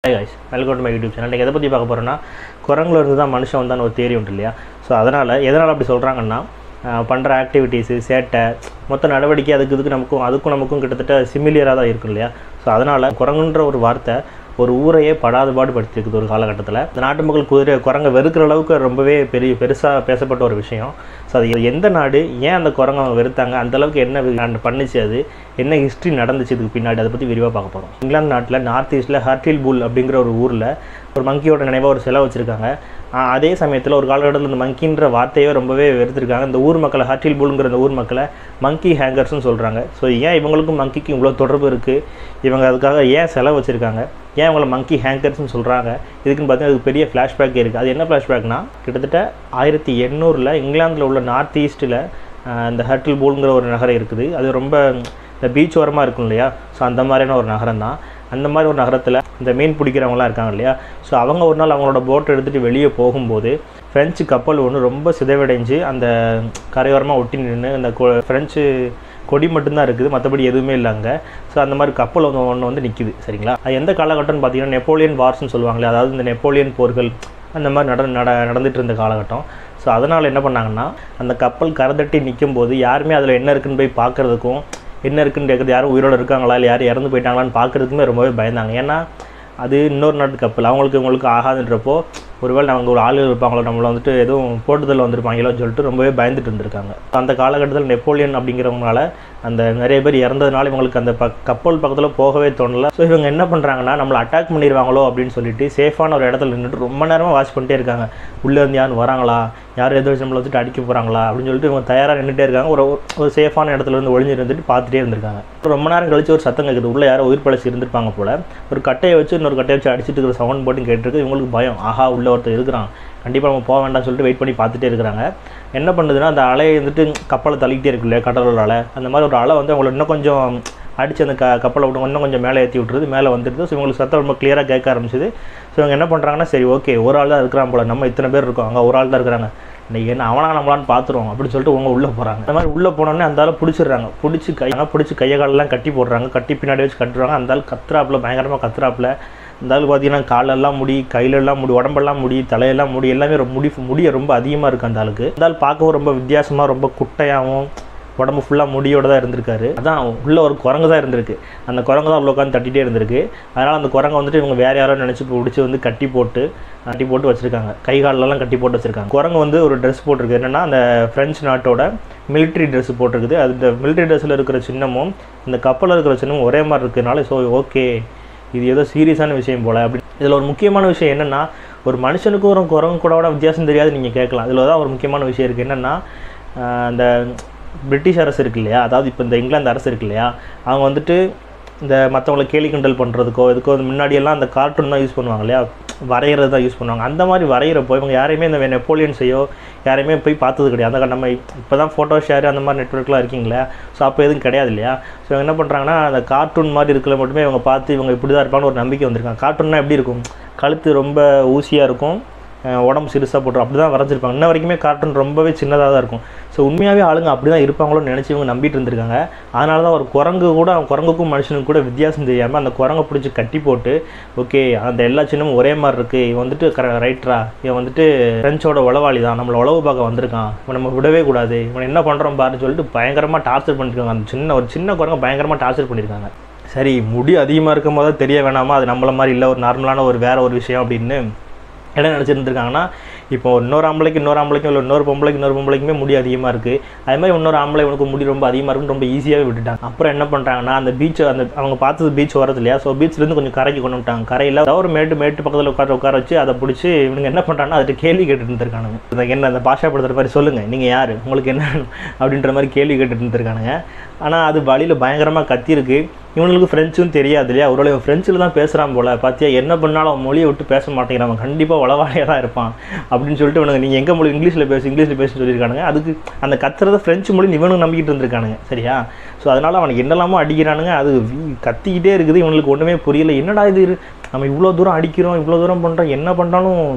High guys welcome to my YouTube channel நீங்கள் எதை பற்றி பார்க்க போகிறோன்னா குரங்குல இருந்து தான் மனுஷன் வந்தான்னு ஒரு தேரி உண்டு இல்லையா ஸோ அதனால் எதனால் அப்படி சொல்கிறாங்கன்னா பண்ணுற ஆக்டிவிட்டீஸு சேட்டை மொத்த நடவடிக்கை அதுக்கு இதுக்கு நமக்கும் அதுக்கும் நமக்கும் கிட்டத்தட்ட சிமிலியராக தான் இருக்கும் இல்லையா ஸோ அதனால் குரங்குன்ற ஒரு வார்த்தை ஒரு ஊரையே படாத பாடு படுத்திருக்குது ஒரு காலகட்டத்தில் இந்த நாட்டு மக்கள் குதிரை குரங்கை வெறுக்கிற அளவுக்கு ரொம்பவே பெரிய பெருசாக பேசப்பட்ட ஒரு விஷயம் ஸோ அது எந்த நாடு ஏன் அந்த குரங்கை அவங்க வெறுத்தாங்க அந்த அளவுக்கு என்ன வி- பண்ணுச்சு அது என்ன ஹிஸ்ட்ரி நடந்துச்சு இதுக்கு பின்னாடி அதை பற்றி விரிவாக பார்க்க போகிறோம் இங்கிலாந்து நாட்டில் நார்த் ஈஸ்ட்டில் ஹர்டில் புல் அப்படிங்கிற ஒரு ஊரில் ஒரு மங்கியோட நினைவாக ஒரு சிலை வச்சுருக்காங்க அதே சமயத்தில் ஒரு காலகட்டத்தில் இந்த மங்கின்ற வார்த்தையே ரொம்பவே வெறுத்திருக்காங்க இந்த ஊர் மக்களை ஹர்டில் புல்ங்கிற இந்த ஊர் மக்களை மங்கி ஹேங்கர்ஸ்னு சொல்கிறாங்க ஸோ ஏன் இவங்களுக்கும் மங்கிக்கும் இவ்வளோ தொடர்பு இருக்குது இவங்க அதுக்காக ஏன் சிலை வச்சுருக்காங்க ஏன் இவங்களை மங்கி ஹேங்கர்ஸ்னு சொல்கிறாங்க இதுக்குன்னு பார்த்தீங்கன்னா அதுக்கு பெரிய ஃப்ளாஷ்பேக் இருக்குது அது என்ன ஃப்ளாஷ்பேக்னா கிட்டத்தட்ட ஆயிரத்தி எண்ணூறில் இங்கிலாந்தில் உள்ள நார்த் ஈஸ்ட்டில் இந்த ஹர்டில் பூல்ங்கிற ஒரு நகரம் இருக்குது அது ரொம்ப இந்த பீச் ஓரமாக இருக்கும் இல்லையா ஸோ அந்த மாதிரியான ஒரு நகரம் தான் அந்த மாதிரி ஒரு நகரத்தில் இந்த மீன் பிடிக்கிறவங்களாம் இருக்காங்க இல்லையா ஸோ அவங்க ஒரு நாள் அவங்களோட போட்டை எடுத்துகிட்டு வெளியே போகும்போது ஃப்ரெஞ்சு கப்பல் ஒன்று ரொம்ப சிதைவடைஞ்சு அந்த கரையோரமாக ஒட்டி நின்று அந்த கொ- ஃப்ரெஞ்சு கொடி மட்டும்தான் இருக்குது மற்றபடி எதுவுமே இல்லை அங்கே ஸோ அந்த மாதிரி கப்பல் ஒன்று ஒன்று வந்து நிற்கிது சரிங்களா அது எந்த காலகட்டம்னு பார்த்தீங்கன்னா நெப்போலியன் வார்ஸ்னு சொல்லுவாங்களே அதாவது இந்த நெப்போலியன் போர்கள் அந்த மாதிரி நட நட நடந்துட்டு இருந்த காலகட்டம் ஸோ அதனால் என்ன பண்ணாங்கன்னா அந்த கப்பல் கரதட்டி நிற்கும் போது யாருமே அதில் என்ன இருக்குன்னு போய் பார்க்குறதுக்கும் என்ன இருக்குன்னு கேட்குறது யாரும் உயிரோடு இருக்காங்களா இல்லை யாரும் இறந்து போயிட்டாங்களான்னு பார்க்குறதுக்குமே ரொம்பவே பயந்தாங்க ஏன்னா அது இன்னொரு நாட்டு கப்பல் அவங்களுக்கு இவங்களுக்கு ஆகாதுன்றப்போ ஒருவேளை அவங்க ஒரு ஆள் இருப்பாங்களோ நம்மளை வந்துட்டு எதுவும் போட்டுதல் வந்திருப்பாங்களோன்னு சொல்லிட்டு ரொம்பவே பயந்துட்டு இருந்திருக்காங்க அந்த காலகட்டத்தில் நெப்போலியன் அப்படிங்கிறவங்களால அந்த நிறைய பேர் இறந்ததுனால இவங்களுக்கு அந்த ப கப்பல் பக்கத்தில் போகவே தோணல ஸோ இவங்க என்ன பண்ணுறாங்கன்னா நம்மளை அட்டாக் பண்ணிடுவாங்களோ அப்படின்னு சொல்லிட்டு சேஃபான ஒரு இடத்துல நின்றுட்டு ரொம்ப நேரமாக வாட்ச் பண்ணிட்டே இருக்காங்க உள்ளே இருந்து யாரும் வராங்களா யாரும் எதுவும் நம்மளை வந்துட்டு அடிக்க போகிறாங்களா அப்படின்னு சொல்லிட்டு இவங்க தயாராக நின்றுட்டே இருக்காங்க ஒரு ஒரு சேஃபான இடத்துல இருந்து ஒளிஞ்சு இருந்துட்டு பார்த்துட்டே இருந்திருக்காங்க ரொம்ப நேரம் கழிச்சு ஒரு சத்தம் கேட்குது உள்ளே யாரோ உயிர் பழச்சி இருந்திருப்பாங்க போல ஒரு கட்டையை வச்சு இன்னொரு கட்டையை வச்சு அடிச்சிட்டு இருக்கிற சவுண்ட் போட்டு கேட்டிருக்கு இவங்களுக்கு பயம் ஆஹா உள்ள ஒருத்தர் இருக்கிறான் கண்டிப்பாக நம்ம போக வேண்டாம்னு சொல்லிட்டு வெயிட் பண்ணி பார்த்துட்டே இருக்கிறாங்க என்ன பண்ணுதுன்னா அந்த அலையை வந்துட்டு கப்பலை தள்ளிக்கிட்டே இருக்கு இல்லையா கடலோட அலை அந்த மாதிரி ஒரு அலை வந்து அவங்களை இன்னும் கொஞ்சம் அடிச்சு அந்த க கப்பலை விட்டு இன்னும் கொஞ்சம் மேலே ஏற்றி விட்டுருது மேலே வந்துடுது ஸோ இவங்களுக்கு சத்தம் ரொம்ப கிளியராக கேட்க ஆரம்பிச்சுது ஸோ இவங்க என்ன பண்ணுறாங்கன்னா சரி ஓகே ஒரு ஆள் தான் இருக்கிறான் போல நம்ம இத்தனை பேர் இருக்கோம் அங்கே ஒரு ஆள் தான் இருக்கிறாங்க இன்னைக்கு என்ன அவனா நம்மளான்னு பார்த்துருவோம் அப்படின்னு சொல்லிட்டு அவங்க உள்ளே போகிறாங்க அந்த மாதிரி உள்ளே போனோடனே அந்த ஆளை பிடிச்சிடுறாங்க பிடிச்சி கை பிடிச்சி கையை காலெல்லாம் கட்டி போடுறாங்க கட்டி பின்னாடி வச்சு கட்டுறாங்க அந்த ஆள் கத்துறாப்புல பயங்கரமாக கத்துறாப்புல இந்த ஆள் பார்த்தீங்கன்னா காலெல்லாம் முடி கையிலெல்லாம் முடி உடம்பெல்லாம் முடி தலையெல்லாம் முடி எல்லாமே ரொம்ப முடி முடிய ரொம்ப அதிகமாக இருக்குது அந்த ஆளுக்கு அந்த ஆள் பார்க்கவும் ரொம்ப வித்தியாசமாக ரொம்ப குட்டையாகவும் உடம்பு ஃபுல்லாக முடியோட தான் இருந்திருக்காரு அதான் உள்ள ஒரு குரங்கு தான் இருந்திருக்கு அந்த குரங்கு தான் உள்ள உட்காந்து தட்டிகிட்டே இருந்திருக்கு அதனால் அந்த குரங்கை வந்துட்டு இவங்க வேறு யாரோ நினச்சி பிடிச்சி வந்து கட்டி போட்டு கட்டி போட்டு வச்சுருக்காங்க கை காலெல்லாம் கட்டி போட்டு வச்சுருக்காங்க குரங்கு வந்து ஒரு ட்ரெஸ் போட்டிருக்கு என்னென்னா அந்த ஃப்ரெஞ்சு நாட்டோட military ட்ரெஸ் போட்டிருக்குது அது இந்த military ட்ரெஸ்ஸில் இருக்கிற சின்னமும் இந்த கப்பலில் இருக்கிற சின்னமும் ஒரே மாதிரி இருக்கிறதுனால ஸோ ஓகே இது ஏதோ சீரியஸான விஷயம் போல் அப்படி இதில் ஒரு முக்கியமான விஷயம் என்னென்னா ஒரு மனுஷனுக்கும் ஒரு குரங்கு கூட வித்தியாசம் தெரியாது நீங்கள் கேட்கலாம் இதில் தான் ஒரு முக்கியமான விஷயம் இருக்குது என்னென்னா அந்த பிரிட்டிஷ் அரசு இருக்கு இல்லையா அதாவது இப்போ இந்த இங்கிலாந்து அரசு இருக்கு இல்லையா அவங்க வந்துட்டு இந்த மற்றவங்களை கேலி கிண்டல் பண்ணுறதுக்கோ இதுக்கோ வந்து முன்னாடியெல்லாம் அந்த கார்ட்டூன் தான் யூஸ் பண்ணுவாங்க இல்லையா வரைகிறது தான் யூஸ் பண்ணுவாங்க அந்த மாதிரி வரைகிறப்போ இவங்க யாரையுமே இந்த நெப்போலியன்ஸையோ யாரையுமே போய் பார்த்தது கிடையாது அந்த நம்ம இப்போ தான் ஃபோட்டோ ஷேர் அந்த மாதிரி நெட்ஒர்க்லாம் இருக்கீங்களா ஸோ அப்போ எதுவும் கிடையாது இல்லையா ஸோ இவங்க என்ன பண்ணுறாங்கன்னா அந்த கார்ட்டூன் மாதிரி இருக்கிற மட்டுமே இவங்க பார்த்து இவங்க இப்படி தான் இருப்பான்னு ஒரு நம்பிக்கை வந்திருக்காங்க கார்ட்டூன்னா எப்படி இருக்கும் கழுத்து ரொம்ப ஊசியாக இருக்கும் அஹ் உடம்பு சிறுசாக போட்டுரும் அப்படி தான் வரைஞ்சிருப்பாங்க இன்ன வரைக்குமே கார்ட்டூன் ரொம்பவே சின்னதாக தான் இருக்கும் ஸோ உண்மையாகவே ஆளுங்க அப்படி தான் இருப்பாங்களோன்னு நினச்சி இவங்க நம்பிட்டு இருந்திருக்காங்க அதனால தான் ஒரு குரங்கு கூட குரங்குக்கும் மனுஷனுக்கும் கூட வித்தியாசம் தெரியாமல் அந்த குரங்கை பிடிச்சி கட்டி போட்டு ஓகே அந்த எல்லா சின்னமும் ஒரே மாதிரி இருக்குது இவன் வந்துட்டு கர ரைட்டரா இவன் வந்துட்டு ஃப்ரெஞ்சோட உளவாளி தான் நம்மளை உளவு பார்க்க வந்திருக்கான் இவன் நம்ம விடவே கூடாது இவன் என்ன பண்ணுறோம் பாருன்னு சொல்லிட்டு பயங்கரமாக டார்ச்சர் பண்ணியிருக்காங்க அந்த சின்ன ஒரு சின்ன குரங்கை பயங்கரமாக டார்ச்சர் பண்ணியிருக்காங்க சரி முடி அதிகமாக இருக்கும் போது தெரிய வேணாமா அது நம்மள மாதிரி இல்லை ஒரு நார்மலான ஒரு வேற ஒரு விஷயம் அப்படின்னு என்ன நினச்சிருந்துருக்காங்கன்னா இப்போ இன்னொரு ஆம்பளைக்கு இன்னொரு ஆம்பளைக்கும் இல்லை இன்னொரு பொம்பளைக்கு இன்னொரு பொம்பளைக்குமே முடி அதிகமாக இருக்குது அதே மாதிரி இன்னொரு ஆம்பளை உனக்கு முடி ரொம்ப அதிகமாக இருக்குன்னு ரொம்ப ஈஸியாகவே விட்டுட்டாங்க அப்புறம் என்ன பண்ணுறாங்கன்னா அந்த பீச் அந்த அவங்க பார்த்தது பீச் வரது இல்லையா ஸோ பீச்லேருந்து கொஞ்சம் கரைக்கு கொண்டு வந்துட்டாங்க கரையில் ஏதாவது ஒரு மேட்டு மேட்டு பக்கத்தில் உட்கார உட்கார வச்சு அதை பிடிச்சி இவனுங்க என்ன பண்ணுறாங்கன்னா அதுக்கு கேள்வி கேட்டுட்டு இருந்திருக்கானுங்க இந்த என்ன அந்த பாஷாப்படுத்துகிற மாதிரி சொல்லுங்கள் நீங்கள் யார் உங்களுக்கு என்ன வேணும்? அப்படின்ற மாதிரி கேள்வி கேட்டுட்டு இருந்திருக்கானுங்க ஆனால் அது வழியில் பயங்கரமாக கத்திருக்கு இவனுக்கு ஃப்ரெஞ்சும் தெரியாது இல்லையா ஒருவேளை இவன் ஃப்ரெஞ்சில் தான் பேசுகிறான் போல பார்த்தியா என்ன பண்ணாலும் அவன் மொழியை விட்டு பேச மாட்டேங்கிறான் அவன் கண்டிப்பாக உளவாளியாக தான் இருப்பான் அப்படின்னு சொல்லிட்டு இவனுக்கு நீங்கள் எங்கே மொழி இங்கிலீஷில் பேசு இங்கிலீஷில் பேசுன்னு சொல்லியிருக்கானுங்க அதுக்கு அந்த கத்துறத ஃப்ரெஞ்சு மொழி இவனுக்கு நம்பிக்கிட்டு இருந்திருக்கானுங்க சரியா ஸோ அதனால் அவனுக்கு என்னெல்லாமோ அடிக்கிறானுங்க அது வீ- கத்திக்கிட்டே இருக்குது இவனுக்கு ஒன்றுமே புரியல என்னடா இது இரு- நம்ம இவ்வளோ தூரம் அடிக்கிறோம் இவ்வளோ தூரம் பண்ணுறோம் என்ன பண்ணாலும்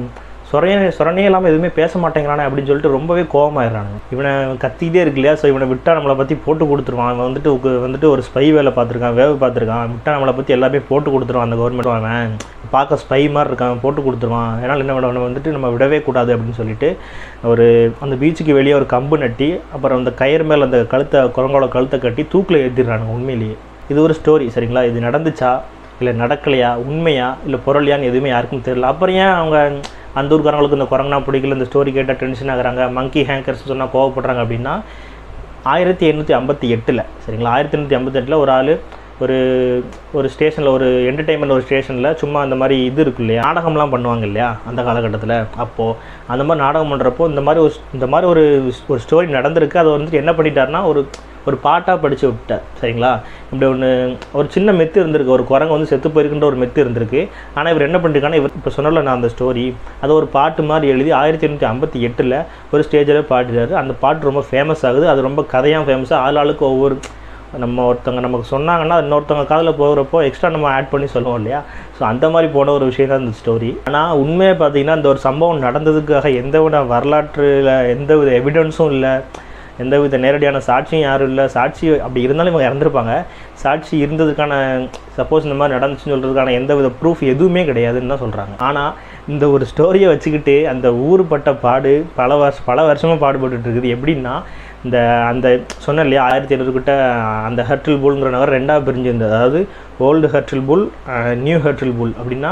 சொரைய சொரணையே இல்லாமல் எதுவுமே பேச மாட்டேங்கிறானே அப்படின்னு சொல்லிட்டு ரொம்பவே கோவமாயிடுறானுங்க இவனை கத்திக்கிட்டே இருக்கு இல்லையா ஸோ இவனை விட்டா நம்மளை பற்றி போட்டு கொடுத்துருவான் அவன் வந்துட்டு உக்கு- வந்துட்டு ஒரு ஸ்பை வேலை பார்த்துருக்கான் வேவு பார்த்துருக்கான் விட்டா நம்மளை பற்றி எல்லாமே போட்டு கொடுத்துருவான் அந்த கவர்மெண்ட் அவன் பார்க்க ஸ்பை மாதிரி இருக்கான் போட்டு கொடுத்துருவான் அதனால் என்ன பண்ண வந்துட்டு நம்ம விடவே கூடாது அப்படின்னு சொல்லிட்டு ஒரு அந்த பீச்சுக்கு வெளியே ஒரு கம்பு நட்டி அப்புறம் அந்த கயிறு மேலே அந்த கழுத்தை குரங்கோட கழுத்தை கட்டி தூக்கில் ஏற்றிடுறானுங்க உண்மையிலேயே இது ஒரு ஸ்டோரி சரிங்களா இது நடந்துச்சா இல்லை நடக்கலையா உண்மையா இல்லை பொருளியான்னு எதுவுமே யாருக்கும் தெரியல அப்புறம் ஏன் அவங்க அந்த ஊர்க்காரங்களுக்கு இந்த குரங்குனா பிடிக்கல இந்த ஸ்டோரி கேட்டால் டென்ஷன் ஆகுறாங்க மங்கி ஹேங்கர்ஸ் சொன்னால் கோவப்படுறாங்க அப்படின்னா ஆயிரத்தி எண்ணூற்றி ஐம்பத்தி எட்டில் சரிங்களா ஆயிரத்தி எண்ணூற்றி ஐம்பத்தி எட்டில் ஒரு ஆள் ஒரு ஒரு ஸ்டேஷனில் ஒரு என்டர்டெயின்மெண்ட் ஒரு ஸ்டேஷனில் சும்மா அந்த மாதிரி இது இருக்கு இல்லையா நாடகம்லாம் பண்ணுவாங்க இல்லையா அந்த காலகட்டத்தில் அப்போது அந்த மாதிரி நாடகம் பண்ணுறப்போ இந்த மாதிரி ஒரு இந்த மாதிரி ஒரு ஒரு ஸ்டோரி நடந்திருக்கு அதை வந்துட்டு என்ன பண்ணிட்டாருன்னா ஒரு ஒரு பாட்டாக படித்து விட்டார் சரிங்களா இப்படி ஒன்று ஒரு சின்ன மெத்து இருந்திருக்கு ஒரு குரங்கு வந்து செத்து போயிருக்குன்ற ஒரு மெத்து இருந்திருக்கு ஆனால் இவர் என்ன பண்ணிருக்காங்கன்னா இவர் இப்போ சொன்னல நான் அந்த ஸ்டோரி அதை ஒரு பாட்டு மாதிரி எழுதி ஆயிரத்தி எண்ணூற்றி ஐம்பத்தி எட்டில் ஒரு ஸ்டேஜில் பாடிட்டாரு அந்த பாட்டு ரொம்ப ஃபேமஸ் ஆகுது அது ரொம்ப கதையாக ஃபேமஸாக ஆள் ஆளுக்கு ஒவ்வொரு நம்ம ஒருத்தவங்க நமக்கு சொன்னாங்கன்னா இன்னொருத்தவங்க காதில் போகிறப்போ எக்ஸ்ட்ரா நம்ம ஆட் பண்ணி சொல்லுவோம் இல்லையா ஸோ அந்த மாதிரி போன ஒரு விஷயம் தான் இந்த ஸ்டோரி ஆனால் உண்மையை பார்த்தீங்கன்னா இந்த ஒரு சம்பவம் நடந்ததுக்காக எந்த வித வரலாற்றில் எந்த வித எவிடன்ஸும் இல்லை எந்த வித நேரடியான சாட்சியும் யாரும் இல்லை சாட்சி அப்படி இருந்தாலும் இவங்க இறந்துருப்பாங்க சாட்சி இருந்ததுக்கான சப்போஸ் இந்த மாதிரி நடந்துச்சுன்னு சொல்கிறதுக்கான எந்த வித ப்ரூஃப் எதுவுமே கிடையாதுன்னு தான் சொல்கிறாங்க ஆனால் இந்த ஒரு ஸ்டோரியை வச்சுக்கிட்டு அந்த ஊர் பட்ட பாடு பல வருஷம் பல வருஷமாக பாடுபட்டுட்டு இருக்குது எப்படின்னா இந்த அந்த சொன்ன இல்லையா ஆயிரத்தி எழுநூறுக்கிட்ட அந்த ஹர்டில் புல்ங்கிற நகர் ரெண்டாக பிரிஞ்சிருந்தது அதாவது ஓல்டு ஹர்டில் புல் நியூ ஹர்டில் புல் அப்படின்னா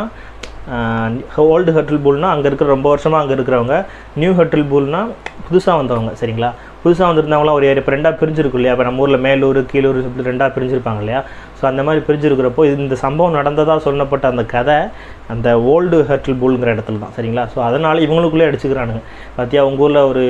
ஓல்டு ஹர்டில் புல்னா அங்கே இருக்கிற ரொம்ப வருஷமாக அங்கே இருக்கிறவங்க நியூ ஹர்டில் புல்னா புதுசாக வந்தவங்க சரிங்களா புதுசாக வந்திருந்தவங்களாம் ஒரு ஏரியா இப்போ ரெண்டாக பிரிஞ்சிருக்கும் இல்லையா இப்போ நம்ம ஊரில் மேலூர் கீழூர் இப்படி ரெண்டாக பிரிஞ்சிருப்பாங்க இல்லையா ஸோ அந்த மாதிரி பிரிஞ்சிருக்கிறப்போ இது இந்த சம்பவம் நடந்ததாக சொல்லப்பட்ட அந்த கதை அந்த ஓல்டு ஹர்டில் புல்ங்கிற இடத்துல தான் சரிங்களா ஸோ அதனால் இவங்களுக்குள்ளே அடிச்சுக்கிறானுங்க பார்த்தியா உங்கள் ஊரில் ஒரு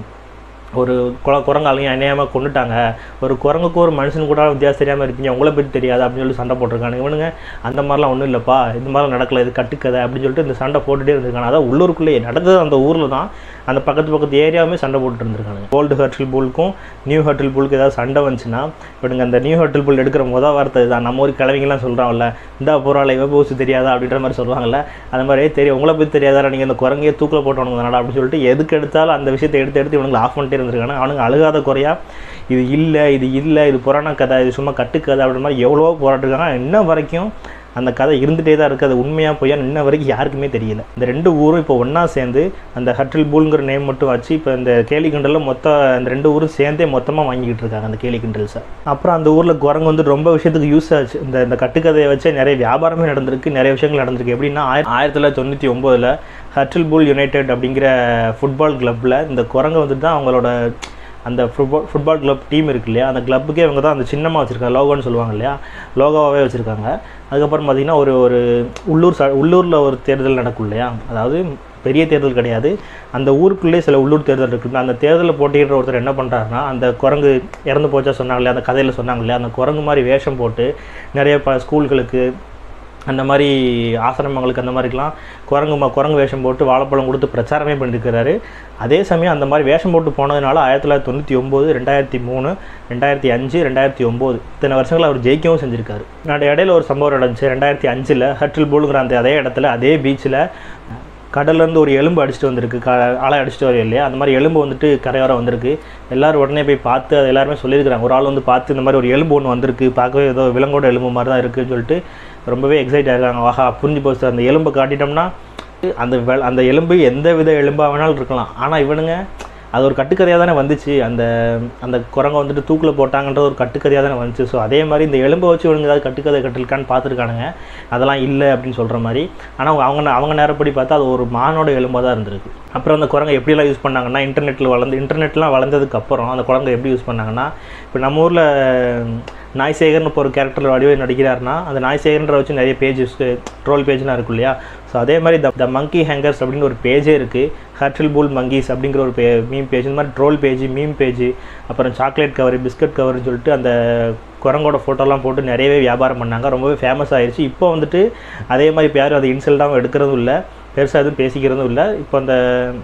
ஒரு குர குரங்காலையும் அநியாயமாக கொண்டுட்டாங்க ஒரு குரங்குக்கு ஒரு மனுஷன் கூட வித்தியாசம் தெரியாமல் இருப்பீங்க உங்களை பற்றி தெரியாது அப்படின்னு சொல்லி சண்டை போட்டிருக்காங்க இவனுங்க அந்த மாதிரிலாம் ஒன்றும் இல்லைப்பா இந்த மாதிரிலாம் நடக்கல இது கட்டுக்கதை அப்படின்னு சொல்லிட்டு இந்த சண்டை போட்டுகிட்டே இருந்திருக்காங்க அதான் உள்ளூருக்குள்ளேயே நடந்தது அந்த ஊரில் தான் அந்த பக்கத்து பக்கத்து ஏரியாவுமே சண்டை போட்டுட்டு இருந்திருக்காங்க ஓல்டு ஹர்டில் புல்க்கும் நியூ ஹர்டில் புல்க்கு ஏதாவது சண்டை வந்துச்சுன்னா இவனுங்க அந்த நியூ ஹர்டில் புல் எடுக்கிற மொதல் வார்த்தை தான் நம்ம ஊர் கிழவிங்கலாம் சொல்கிறாங்கல்ல இந்த போகிறாள் இவ போச்சு தெரியாதா அப்படின்ற மாதிரி சொல்லுவாங்கல்ல அந்த மாதிரி "ஏய், தெரியும் உங்களை பற்றி தெரியாதா நீங்கள் இந்த குரங்கையே தூக்கில் போட்டவனுங்க தானடா அப்படின்னு சொல்லிட்டு எதுக்கு எடுத்தாலும் அந்த விஷயத்தை எடுத்து எடுத்து இவனுங்களை ஆஃப் பண்ணிட்டே இருந்திருக்காங்க அவனுங்க அழுகாத குறையா இது இல்லை இது இல்லை இது புராண கதை இது சும்மா கட்டுக்கதை அப்படின்ற மாதிரி எவ்வளவோ போராட்டிருக்காங்க இன்ன வரைக்கும் அந்த கதை இருந்துகிட்டே தான் இருக்குது அது உண்மையாக பொய்யா இன்ன வரைக்கும் யாருக்குமே தெரியல இந்த ரெண்டு ஊரும் இப்போ ஒன்றா சேர்ந்து அந்த ஹட்ரில் பூல்ங்கிற நேம் மட்டும் வச்சு இப்போ இந்த கேலி கிண்டலில் மொத்த அந்த ரெண்டு ஊரும் சேர்ந்தே மொத்தமாக வாங்கிக்கிட்டு இருக்காங்க அந்த கேலி கிண்டல்ஸை அப்புறம் அந்த ஊரில் குரங்கு வந்து ரொம்ப விஷயத்துக்கு யூஸ் ஆச்சு இந்த இந்த கட்டுக்கதையை வச்சு நிறைய வியாபாரமே நடந்திருக்கு நிறைய விஷயங்கள் நடந்திருக்கு எப்படின்னா ஆயிர ஆயிரத்தி தொள்ளாயிரத்தி தொண்ணூற்றி ஒம்போதில் ஹட்ரில் பூல் யுனைடெட் அப்படிங்கிற ஃபுட்பால் கிளப்பில் இந்த குரங்கு வந்துட்டு தான் அவங்களோட அந்த ஃபுட்பால் ஃபுட்பால் கிளப் டீம் இருக்கு இல்லையா அந்த கிளப்புக்கே இவங்க தான் அந்த சின்னமாக வச்சுருக்காங்க லோகோன்னு சொல்லுவாங்க இல்லையா லோகோவாகவே வச்சுருக்காங்க அதுக்கப்புறம் பார்த்திங்கன்னா ஒரு ஒரு உள்ளூர் ச உள்ளூரில் ஒரு தேர்தல் நடக்கும் இல்லையா அதாவது பெரிய தேர்தல் கிடையாது அந்த ஊருக்குள்ளே சில உள்ளூர் தேர்தல் இருக்குது அந்த தேர்தலில் போட்டியிடுற ஒருத்தர் என்ன பண்ணுறாருன்னா அந்த குரங்கு இறந்து போச்சா சொன்னாங்க இல்லையா அந்த கதையில் சொன்னாங்க இல்லையா அந்த குரங்கு மாதிரி வேஷம் போட்டு நிறைய ப ஸ்கூல்களுக்கு அந்த மாதிரி ஆசிரமங்களுக்கு அந்த மாதிரிக்கெலாம் குரங்கு ம குரங்கு வேஷம் போட்டு வாழைப்பழம் கொடுத்து பிரச்சாரமே பண்ணியிருக்கிறாரு அதே சமயம் அந்த மாதிரி வேஷம் போட்டு போனதுனால ஆயிரத்தி தொள்ளாயிரத்தி தொண்ணூற்றி ஒம்பது ரெண்டாயிரத்தி மூணு ரெண்டாயிரத்தி அஞ்சு ரெண்டாயிரத்தி ஒம்பது இத்தனை வருஷங்கள் அவர் ஜெயிக்கவும் செஞ்சுருக்காரு நான் இடையில ஒரு சம்பவம் நடந்துச்சு ரெண்டாயிரத்தி அஞ்சில் ஹட்ரில் போலுங்கிற அந்த அதே இடத்துல அதே பீச்சில் கடல்லேருந்து ஒரு எலும்பு அடிச்சுட்டு வந்திருக்கு க அலை அடிச்சுட்டு வரும் இல்லையா அந்த மாதிரி எலும்பு வந்துட்டு கரையோரம் வந்திருக்கு எல்லாரும் உடனே போய் பார்த்து அது எல்லாருமே சொல்லியிருக்கிறாங்க ஒரு ஆள் வந்து பார்த்து இந்த மாதிரி ஒரு எலும்பு ஒன்று வந்திருக்கு பார்க்கவே ஏதோ விலங்கோட எலும்பு மாதிரி தான் இருக்குன்னு சொல்லிட்டு ரொம்பவே எக்ஸைட் ஆகிருக்காங்க ஆஹா புரிஞ்சு போச்சு அந்த எலும்பை காட்டிட்டோம்னா அந்த வெ அந்த எலும்பு எந்த வித எலும்பாக வேணாலும் இருக்கலாம் ஆனால் இவனுங்க அது ஒரு கட்டுக்கதையாக தானே வந்துச்சு அந்த அந்த குரங்கை வந்துட்டு தூக்கில் போட்டாங்கன்ற ஒரு கட்டுக்கதையாக தானே வந்துச்சு ஸோ அதே மாதிரி இந்த எலும்பை வச்சு இவனுங்க ஏதாவது கட்டுக்கதை கட்டிருக்கான்னு பார்த்துருக்கானுங்க அதெல்லாம் இல்லை அப்படின்னு சொல்கிற மாதிரி ஆனால் அவங்க அவங்க நேரப்படி பார்த்தா அது ஒரு மானோட எலும்பாக தான் இருந்திருக்கு அப்புறம் அந்த குரங்கை எப்படிலாம் யூஸ் பண்ணாங்கன்னா இன்டர்நெட்டில் வளர்ந்து இன்டர்நெட்லாம் வளர்ந்ததுக்கு அப்புறம் அந்த குரங்கை எப்படி யூஸ் பண்ணாங்கன்னா இப்போ நம்ம ஊரில் நாய்சேகர்னு இப்போ ஒரு கேரக்டர் வடிவே நடிக்கிறாருன்னா அந்த நாய்சேகர்ன்ற வச்சு நிறைய பேஜஸ் ட்ரோல் பேஜ்லாம் இருக்கும் இல்லையா ஸோ அதே மாதிரி த த மங்கி ஹேங்கர்ஸ் அப்படின்னு ஒரு பேஜே இருக்குது ஹர்டில் பூல் மங்கீஸ் அப்படிங்கிற ஒரு பே மீம் பேஜ் இந்த மாதிரி ட்ரோல் பேஜ் மீம் பேஜ் அப்புறம் சாக்லேட் கவர் பிஸ்கட் கவர்னு சொல்லிட்டு அந்த குரங்கோட ஃபோட்டோலாம் போட்டு நிறையவே வியாபாரம் பண்ணாங்க ரொம்பவே ஃபேமஸ் ஆயிடுச்சு இப்போ வந்துட்டு அதே மாதிரி இப்போ யாரும் அதை இன்சல்ட்டாகவும் எடுக்கிறதும் இல்லை பெருசாக எதுவும் பேசிக்கிறதும் இல்லை இப்போ அந்த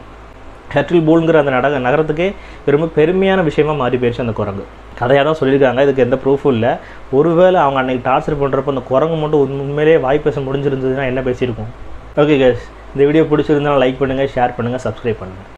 ஹெட்ரில் பூல்ங்கிற அந்த நட நகரத்துக்கே ரொம்ப பெருமையான விஷயமா மாறி போயிடுச்சு அந்த குரங்கு கதையாக தான் சொல்லியிருக்காங்க இதுக்கு எந்த ப்ரூஃபும் இல்லை ஒருவேளை அவங்க அன்னைக்கு டார்ச்சர் பண்ணுறப்போ அந்த குரங்கு மட்டும் உண்- உண்மையிலேயே வாய் பேச முடிஞ்சிருந்ததுன்னா என்ன பேசியிருக்கும் ஓகே கேஸ் இந்த வீடியோ பிடிச்சிருந்தாலும் லைக் பண்ணுங்கள் ஷேர் பண்ணுங்கள் சப்ஸ்கிரைப் பண்ணுங்கள்